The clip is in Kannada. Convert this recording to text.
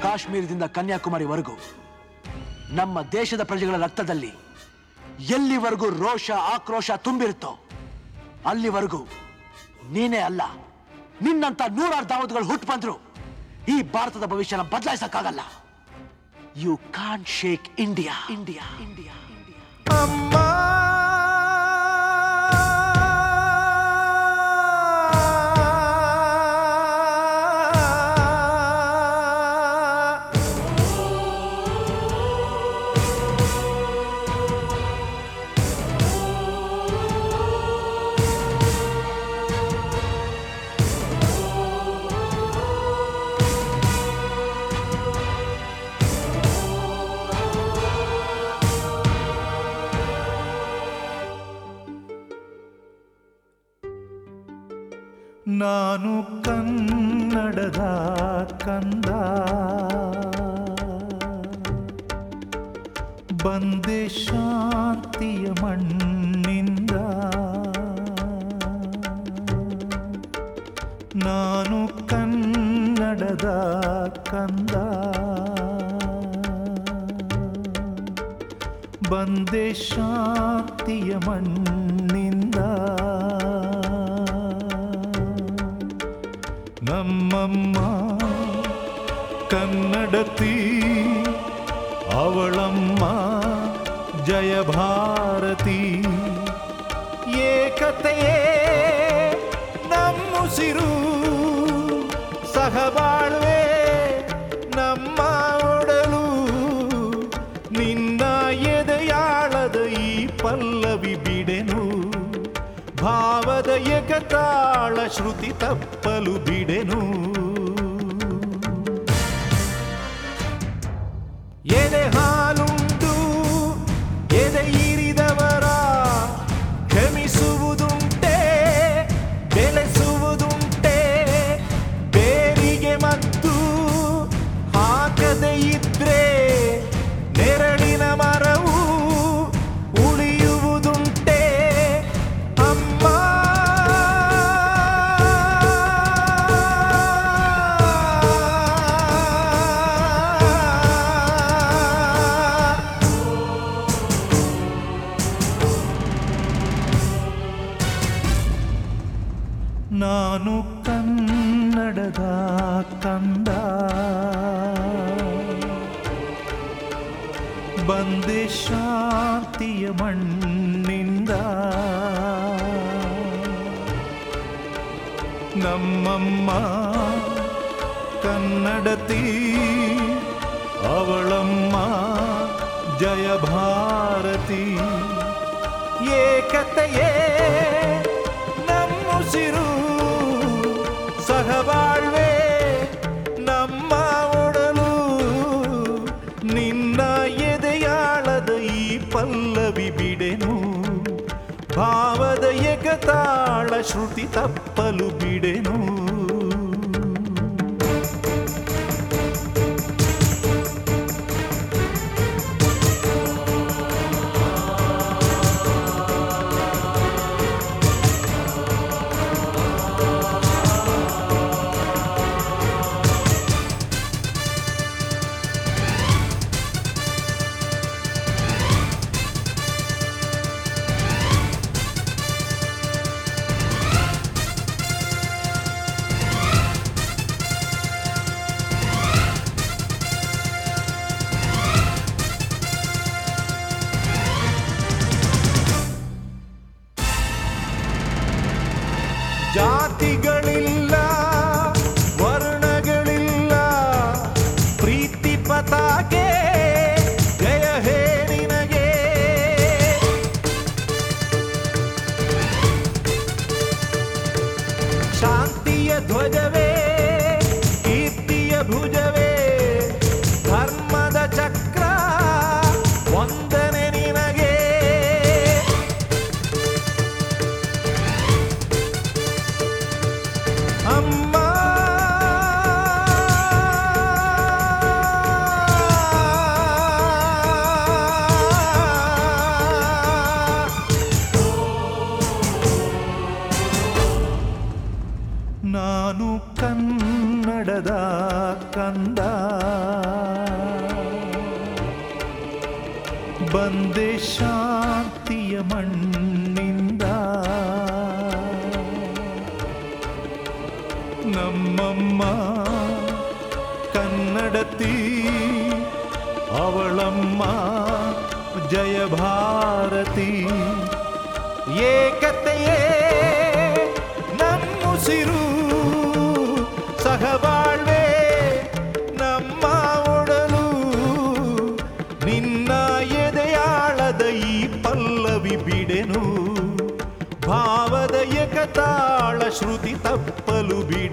ಕಾಶ್ಮೀರದಿಂದ ಕನ್ಯಾಕುಮಾರಿವರೆಗೂ ನಮ್ಮ ದೇಶದ ಪ್ರಜೆಗಳ ರಕ್ತದಲ್ಲಿ ಎಲ್ಲಿವರೆಗೂ ರೋಷ ಆಕ್ರೋಶ ತುಂಬಿರುತ್ತೋ ಅಲ್ಲಿವರೆಗೂ ನೀನೇ ಅಲ್ಲ ನಿನ್ನಂತ ನೂರಾರು ದಾವತ್ಗಳು ಹುಟ್ಟು ಬಂದ್ರು ಈ ಭಾರತದ ಭವಿಷ್ಯನ ಬದಲಾಯಿಸಕ್ಕಾಗಲ್ಲ you can't shake India India India India ನಾನು ಕನ್ನಡದ ಕಂದ ಬಂದೆ ಶಾಂತಿಯ ಮಣ್ಣಿಂದ ನಾನು ಕನ್ನಡದ ಕಂದ ಬಂದೆ ಶಾಂತಿಯ ಮಣ್ಣಿಂದ ನಮ್ಮಮ್ಮ ಕನ್ನಡತಿ ಅವಳಮ್ಮ ಜಯ ಭಾರತಿ ಏಕತೆಯೇ ನಮ್ಮುಸಿರು ಸಹಬಾಳ್ವೆ ನಮ್ಮ ಒಡಲು ನಿನ್ನ ಎದೆಯಾಳದ ಈ ಪಲ್ಲವಿ ಬಿಡೆನು ಭಾವದ ಏಕತಾಳ ಶ್ರುತಿ ತಪ್ಪಲು ಬಿಡೆನು ಎದೆ ಹಾಲುಂಟು ಎದೆ ಇರಿದವರ ಕ್ಷಮಿಸುವುದುಂಟೆ ಬೆಳೆಸುವುದುಂಟೆ ಬೇರಿಗೆ ಮತ್ತು ಹಾಕದೆ ಇದ್ರೆ ನೆರಳಿನ ಮರವು ಉಳಿಯುವುದುಂಟೆ ಅಮ್ಮ ನಾನು ಕನ್ನಡದ ಕಂದ ಬಂದೆ ಶಾಂತಿಯ ಮಣ್ಣಿಂದ ನಮ್ಮಮ್ಮ ಕನ್ನಡತಿ ಅವಳಮ್ಮ ಜಯ ಭಾರತಿ ಏಕತೆಯೇ ನಮ್ಮುಸಿರು ಸಹಬಾಳ್ವೆ ನಮ್ಮ ಒಡಲು ನಿನ್ನ ಎದೆಯಾಳದ ಈ ಪಲ್ಲವಿ ಬಿಡೆನು ಭಾವದ ಏಕತಾಳ ಶ್ರುತಿ ತಪ್ಪಲು ಬಿಡೆನು ಜಾತಿಗಳಿಲ್ಲ ವರ್ಣಗಳಿಲ್ಲ ಪ್ರೀತಿ ಪತಾಕೆ ಜಯ ಹೇ ನಿನಗೆ ಶಾಂತಿಯ ಧ್ವಜವೇ ಕೀರ್ತಿಯ ಭುಜವೇ ಧರ್ಮದ ಚಕ್ರ ವಂದನೆ ನಿನಗೆ ಅಮ್ಮ ನಾನು ಕನ್ನಡದ ಕಂದ ಬಂದೆ ಶಾಂತಿಯ ಮಣ್ಣಿಂದ ನಮ್ಮಮ್ಮ ಕನ್ನಡತಿ ಅವಳಮ್ಮ ಜಯ ಭಾರತಿ ಏಕತೆಯೇ ನಮ್ಮುಸಿರು ಸಹಬಾಳ್ವೆ ನಮ್ಮ ಒಡಲು ನಿನ್ನ ಎದೆಯಾಳದ ಈ ಪಲ್ಲವಿ ಬಿಡೆನು ಭಾವದ ಏಕತಾಳ ಶ್ರುತಿ ತಪ್ಪಲು ಬಿಡೆ